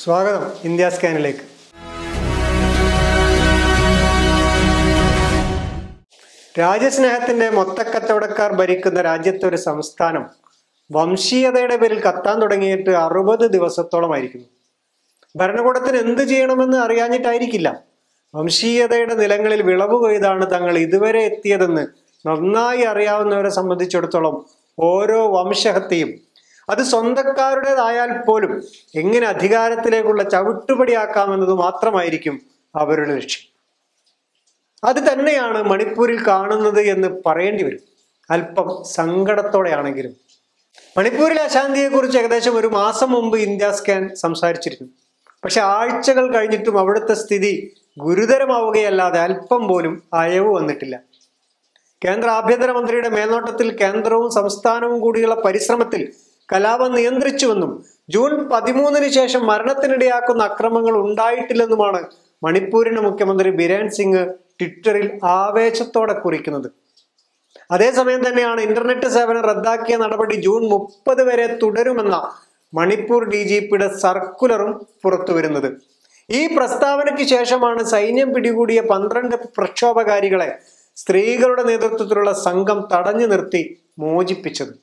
സ്വാഗതം ഇന്ത്യ സ്കാനിലേക്ക് രാജ്യസ്നേഹത്തിന്റെ മൊത്തക്കച്ചവടക്കാർ ഭരിക്കുന്ന രാജ്യത്തെ ഒരു സംസ്ഥാനം വംശീയതയുടെ പേരിൽ കത്താൻ തുടങ്ങിയിട്ട് അറുപത് ദിവസത്തോളമായിരിക്കുന്നു ഭരണകൂടത്തിന് എന്ത് ചെയ്യണമെന്ന് അറിയാഞ്ഞിട്ടായിരിക്കില്ല വംശീയതയുടെ നിലങ്ങളിൽ വിളവ് കൊയ്താണ് തങ്ങൾ ഇതുവരെ എത്തിയതെന്ന് നന്നായി അറിയാവുന്നവരെ സംബന്ധിച്ചിടത്തോളം ഓരോ വംശഹത്യയും അത് സ്വന്തക്കാരുടേതായാൽ പോലും എങ്ങനെ അധികാരത്തിലേക്കുള്ള ചവിട്ടുപടിയാക്കാമെന്നത് മാത്രമായിരിക്കും അവരുടെ ലക്ഷ്യം അത് തന്നെയാണ് മണിപ്പൂരിൽ കാണുന്നത് എന്ന് പറയേണ്ടി വരും അല്പം സങ്കടത്തോടെയാണെങ്കിലും മണിപ്പൂരിലെ അശാന്തിയെക്കുറിച്ച് ഏകദേശം ഒരു മാസം മുമ്പ് ഇന്ത്യ സ്കാൻ സംസാരിച്ചിരുന്നു പക്ഷെ ആഴ്ചകൾ കഴിഞ്ഞിട്ടും അവിടുത്തെ സ്ഥിതി ഗുരുതരമാവുകയല്ലാതെ അല്പം പോലും അയവ് വന്നിട്ടില്ല കേന്ദ്ര ആഭ്യന്തരമന്ത്രിയുടെ മേൽനോട്ടത്തിൽ കേന്ദ്രവും സംസ്ഥാനവും കൂടിയുള്ള പരിശ്രമത്തിൽ കലാപം നിയന്ത്രിച്ചുവെന്നും ജൂൺ പതിമൂന്നിന് ശേഷം മരണത്തിനിടയാക്കുന്ന അക്രമങ്ങൾ ഉണ്ടായിട്ടില്ലെന്നുമാണ് മണിപ്പൂരിന്റെ മുഖ്യമന്ത്രി ബിരേൻ സിംഗ് ട്വിറ്ററിൽ ആവേശത്തോടെ കുറിക്കുന്നത് അതേസമയം തന്നെയാണ് ഇന്റർനെറ്റ് സേവനം റദ്ദാക്കിയ നടപടി ജൂൺ മുപ്പത് വരെ തുടരുമെന്ന മണിപ്പൂർ ഡി ജി പിയുടെ സർക്കുലറും പുറത്തുവരുന്നത് ഈ പ്രസ്താവനയ്ക്ക് ശേഷമാണ് സൈന്യം പിടികൂടിയ പന്ത്രണ്ട് പ്രക്ഷോഭകാരികളെ സ്ത്രീകളുടെ നേതൃത്വത്തിലുള്ള സംഘം തടഞ്ഞു നിർത്തി മോചിപ്പിച്ചത്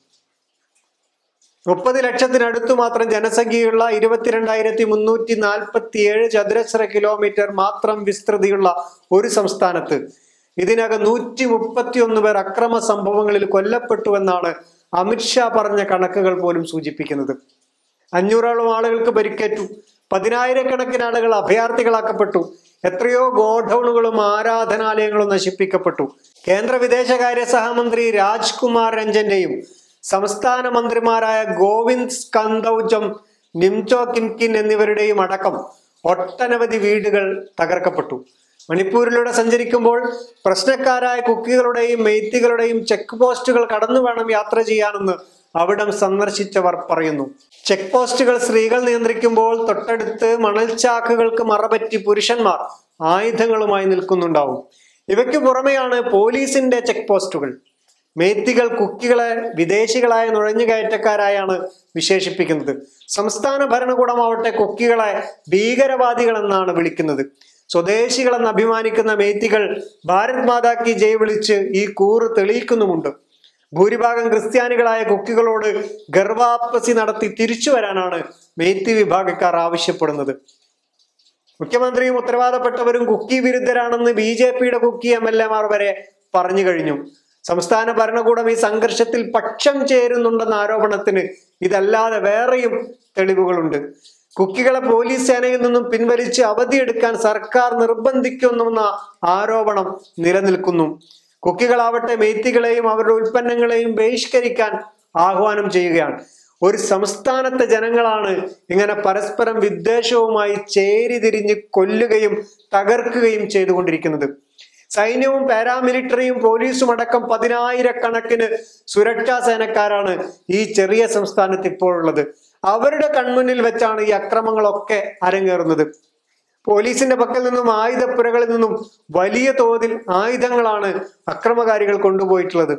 മുപ്പത് ലക്ഷത്തിനടുത്തു മാത്രം ജനസംഖ്യയുള്ള ഇരുപത്തിരണ്ടായിരത്തി മുന്നൂറ്റി നാൽപ്പത്തി ഏഴ് ചതുരശ്ര കിലോമീറ്റർ മാത്രം വിസ്തൃതിയുള്ള ഒരു സംസ്ഥാനത്ത് ഇതിനകം നൂറ്റി മുപ്പത്തിയൊന്ന് പേർ അക്രമ സംഭവങ്ങളിൽ കൊല്ലപ്പെട്ടുവെന്നാണ് അമിത്ഷാ പറഞ്ഞ കണക്കുകൾ പോലും സൂചിപ്പിക്കുന്നത് അഞ്ഞൂറോളം ആളുകൾക്ക് പരിക്കേറ്റു പതിനായിരക്കണക്കിന് ആളുകൾ അഭയാർത്ഥികളാക്കപ്പെട്ടു എത്രയോ ഗോഡൌണുകളും ആരാധനാലയങ്ങളും നശിപ്പിക്കപ്പെട്ടു കേന്ദ്ര വിദേശകാര്യ സഹമന്ത്രി രാജ്കുമാർ രഞ്ജന്റെയും സംസ്ഥാന മന്ത്രിമാരായ ഗോവിന്ദ് സ്കന്ദൌജം നിംചോ കിംകിൻ എന്നിവരുടെയും അടക്കം ഒട്ടനവധി വീടുകൾ തകർക്കപ്പെട്ടു മണിപ്പൂരിലൂടെ സഞ്ചരിക്കുമ്പോൾ പ്രശ്നക്കാരായ കുക്കികളുടെയും മെയ്ത്തികളുടെയും ചെക്ക് പോസ്റ്റുകൾ കടന്നു വേണം യാത്ര ചെയ്യാനെന്ന് അവിടം സന്ദർശിച്ചവർ പറയുന്നു ചെക്ക് പോസ്റ്റുകൾ സ്ത്രീകൾ നിയന്ത്രിക്കുമ്പോൾ തൊട്ടടുത്ത് മണൽച്ചാക്കുകൾക്ക് മറപറ്റി പുരുഷന്മാർ ആയുധങ്ങളുമായി നിൽക്കുന്നുണ്ടാവും ഇവയ്ക്ക് പുറമെയാണ് പോലീസിന്റെ ചെക്ക് പോസ്റ്റുകൾ മേത്തികൾ കുക്കികളെ വിദേശികളായ നുഴഞ്ഞുകയറ്റക്കാരായാണ് വിശേഷിപ്പിക്കുന്നത് സംസ്ഥാന ഭരണകൂടമാവട്ടെ കുക്കികളെ ഭീകരവാദികൾ എന്നാണ് വിളിക്കുന്നത് സ്വദേശികളെന്ന് അഭിമാനിക്കുന്ന മേത്തികൾ ഭാരത് മാതാ കി ജയ് വിളിച്ച് ഈ കൂറ് തെളിയിക്കുന്നുമുണ്ട് ഭൂരിഭാഗം ക്രിസ്ത്യാനികളായ കുക്കികളോട് ഗർഭാപ്പസി നടത്തി തിരിച്ചു വരാനാണ് മേത്തി വിഭാഗക്കാർ ആവശ്യപ്പെടുന്നത് മുഖ്യമന്ത്രിയും ഉത്തരവാദപ്പെട്ടവരും കുക്കി വിരുദ്ധരാണെന്ന് ബി ജെ പിയുടെ കുക്കി എം എൽ എമാർ വരെ പറഞ്ഞു കഴിഞ്ഞു സംസ്ഥാന ഭരണകൂടം ഈ സംഘർഷത്തിൽ പക്ഷം ചേരുന്നുണ്ടെന്ന ആരോപണത്തിന് ഇതല്ലാതെ വേറെയും തെളിവുകളുണ്ട് കുക്കികളെ പോലീസ് സേനയിൽ നിന്നും പിൻവലിച്ച് അവധിയെടുക്കാൻ സർക്കാർ നിർബന്ധിക്കുന്നുവെന്ന ആരോപണം നിലനിൽക്കുന്നു കുക്കികളാവട്ടെ മെയ്ത്തികളെയും അവരുടെ ഉൽപ്പന്നങ്ങളെയും ബഹിഷ്കരിക്കാൻ ആഹ്വാനം ചെയ്യുകയാണ് ഒരു സംസ്ഥാനത്തെ ജനങ്ങളാണ് ഇങ്ങനെ പരസ്പരം വിദ്വേഷവുമായി ചേരിതിരിഞ്ഞ് കൊല്ലുകയും തകർക്കുകയും ചെയ്തുകൊണ്ടിരിക്കുന്നത് സൈന്യവും പാരാമിലിറ്ററിയും പോലീസും അടക്കം പതിനായിരക്കണക്കിന് സുരക്ഷാ സേനക്കാരാണ് ഈ ചെറിയ സംസ്ഥാനത്ത് ഇപ്പോഴുള്ളത് അവരുടെ കൺമുന്നിൽ വെച്ചാണ് ഈ അക്രമങ്ങളൊക്കെ അരങ്ങേറുന്നത് പോലീസിന്റെ പക്കൽ നിന്നും ആയുധപ്പുരകളിൽ നിന്നും വലിയ തോതിൽ ആയുധങ്ങളാണ് അക്രമകാരികൾ കൊണ്ടുപോയിട്ടുള്ളത്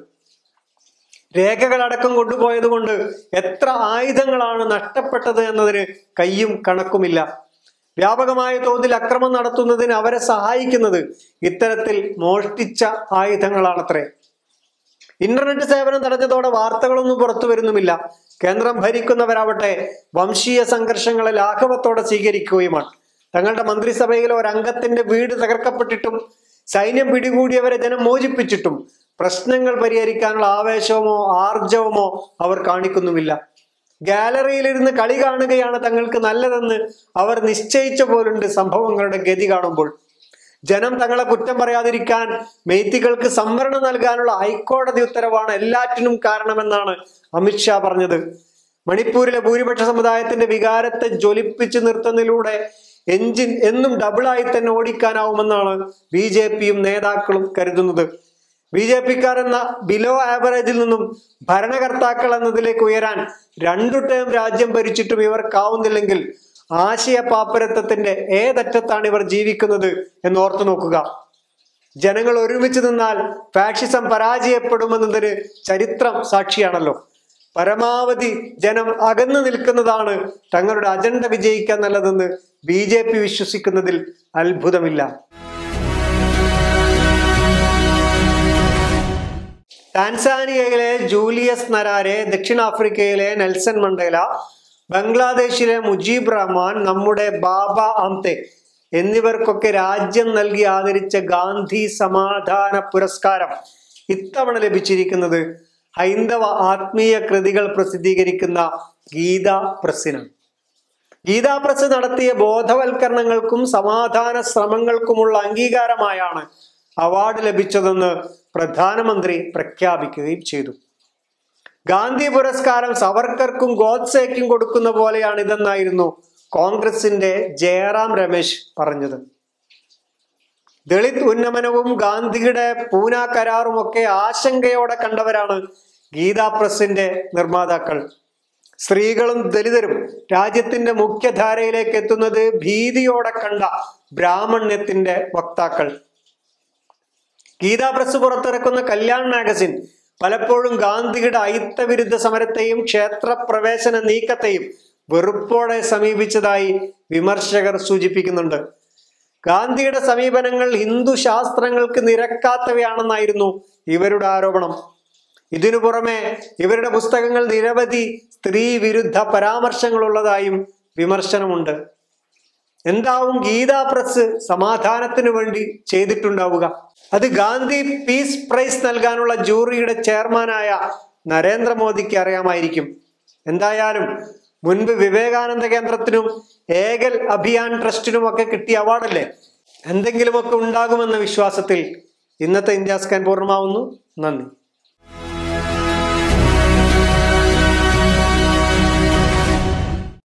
രേഖകളടക്കം കൊണ്ടുപോയത് കൊണ്ട് എത്ര ആയുധങ്ങളാണ് നഷ്ടപ്പെട്ടത് എന്നതിന് കയ്യും കണക്കുമില്ല വ്യാപകമായ തോതിൽ അക്രമം നടത്തുന്നതിന് അവരെ സഹായിക്കുന്നത് ഇത്തരത്തിൽ മോഷ്ടിച്ച ആയുധങ്ങളാണത്രേ ഇന്റർനെറ്റ് സേവനം തടഞ്ഞതോടെ വാർത്തകളൊന്നും പുറത്തു വരുന്നുമില്ല കേന്ദ്രം ഭരിക്കുന്നവരാവട്ടെ വംശീയ സംഘർഷങ്ങളെ ലാഘവത്തോടെ സ്വീകരിക്കുകയുമാണ് തങ്ങളുടെ മന്ത്രിസഭയിലെ ഒരംഗത്തിന്റെ വീട് തകർക്കപ്പെട്ടിട്ടും സൈന്യം പിടികൂടിയവരെ ജനം മോചിപ്പിച്ചിട്ടും പ്രശ്നങ്ങൾ പരിഹരിക്കാനുള്ള ആവേശമോ ആർജവമോ അവർ കാണിക്കുന്നുമില്ല ഗാലറിയിലിരുന്ന് കളി കാണുകയാണ് തങ്ങൾക്ക് നല്ലതെന്ന് അവർ നിശ്ചയിച്ച പോലുണ്ട് സംഭവങ്ങളുടെ ഗതി കാണുമ്പോൾ ജനം തങ്ങളെ കുറ്റം പറയാതിരിക്കാൻ മെയ്ത്തികൾക്ക് സംവരണം നൽകാനുള്ള ഹൈക്കോടതി ഉത്തരവാണ് എല്ലാറ്റിനും കാരണമെന്നാണ് അമിത്ഷാ പറഞ്ഞത് മണിപ്പൂരിലെ ഭൂരിപക്ഷ സമുദായത്തിന്റെ വികാരത്തെ ജ്വലിപ്പിച്ചു നിർത്തുന്നതിലൂടെ എഞ്ചിൻ എന്നും ഡബിളായി തന്നെ ഓടിക്കാനാവുമെന്നാണ് ബി ജെ പിയും നേതാക്കളും കരുതുന്നത് ബി ജെ പിക്കാർ എന്ന ബിലോ ആവറേജിൽ നിന്നും ഭരണകർത്താക്കൾ എന്നതിലേക്ക് ഉയരാൻ രണ്ടു ടേം രാജ്യം ഭരിച്ചിട്ടും ഇവർക്കാവുന്നില്ലെങ്കിൽ ആശയ പാപ്പരത്വത്തിന്റെ ഏതറ്റത്താണ് ഇവർ ജീവിക്കുന്നത് എന്ന് ഓർത്തു നോക്കുക ജനങ്ങൾ ഒരുമിച്ച് നിന്നാൽ ഫാഷിസം പരാജയപ്പെടുമെന്നതിന് ചരിത്രം സാക്ഷിയാണല്ലോ പരമാവധി ജനം അകന്നു നിൽക്കുന്നതാണ് തങ്ങളുടെ അജണ്ട വിജയിക്കാൻ നല്ലതെന്ന് ബി ജെ പി വിശ്വസിക്കുന്നതിൽ അത്ഭുതമില്ല ടാൻസാനിയയിലെ ജൂലിയസ് നരാരെ ദക്ഷിണാഫ്രിക്കയിലെ നെൽസൺ മണ്ടേല ബംഗ്ലാദേശിലെ മുജീബ് റഹ്മാൻ നമ്മുടെ ബാബ ആംതെ എന്നിവർക്കൊക്കെ രാജ്യം നൽകി ആദരിച്ച ഗാന്ധി സമാധാന പുരസ്കാരം ഇത്തവണ ലഭിച്ചിരിക്കുന്നത് ഹൈന്ദവ ആത്മീയ കൃതികൾ പ്രസിദ്ധീകരിക്കുന്ന ഗീത പ്രസ്സിനാണ് ഗീതാ പ്രസ് നടത്തിയ ബോധവൽക്കരണങ്ങൾക്കും സമാധാന ശ്രമങ്ങൾക്കുമുള്ള അംഗീകാരമായാണ് അവാർഡ് ലഭിച്ചതെന്ന് പ്രധാനമന്ത്രി പ്രഖ്യാപിക്കുകയും ചെയ്തു ഗാന്ധി പുരസ്കാരം സവർക്കർക്കും ഗോഡ്സേക്കും കൊടുക്കുന്ന പോലെയാണ് ഇതെന്നായിരുന്നു കോൺഗ്രസിന്റെ ജയറാം രമേശ് പറഞ്ഞത് ദളിത് ഉന്നമനവും ഗാന്ധിയുടെ പൂന കരാറും ഒക്കെ ആശങ്കയോടെ കണ്ടവരാണ് ഗീതാ പ്രസിന്റെ നിർമ്മാതാക്കൾ സ്ത്രീകളും ദലിതരും രാജ്യത്തിന്റെ മുഖ്യധാരയിലേക്ക് എത്തുന്നത് ഭീതിയോടെ കണ്ട ബ്രാഹ്മണ്യത്തിന്റെ വക്താക്കൾ ഗീതാ പ്രസ് പുറത്തിറക്കുന്ന കല്യാൺ മാഗസിൻ പലപ്പോഴും ഗാന്ധിയുടെ അയിത്തവിരുദ്ധ സമരത്തെയും ക്ഷേത്രപ്രവേശന നീക്കത്തെയും വെറുപ്പോടെ സമീപിച്ചതായി വിമർശകർ സൂചിപ്പിക്കുന്നുണ്ട് ഗാന്ധിയുടെ സമീപനങ്ങൾ ഹിന്ദു ശാസ്ത്രങ്ങൾക്ക് നിരക്കാത്തവയാണെന്നായിരുന്നു ഇവരുടെ ആരോപണം ഇതിനു പുറമെ ഇവരുടെ പുസ്തകങ്ങൾ നിരവധി സ്ത്രീ വിരുദ്ധ പരാമർശങ്ങളുള്ളതായും വിമർശനമുണ്ട് എന്താവും ഗീതാ പ്രസ് സമാധാനത്തിനു വേണ്ടി ചെയ്തിട്ടുണ്ടാവുക അത് ഗാന്ധി പീസ് പ്രൈസ് നൽകാനുള്ള ജൂറിയുടെ ചെയർമാനായ നരേന്ദ്രമോദിക്ക് അറിയാമായിരിക്കും എന്തായാലും മുൻപ് വിവേകാനന്ദ കേന്ദ്രത്തിനും ഏകൽ അഭിയാൻ ട്രസ്റ്റിനും ഒക്കെ കിട്ടിയ അവാർഡല്ലേ എന്തെങ്കിലുമൊക്കെ ഉണ്ടാകുമെന്ന വിശ്വാസത്തിൽ ഇന്നത്തെ ഇന്ത്യ സ്കാൻ പൂർണ്ണമാവുന്നു നന്ദി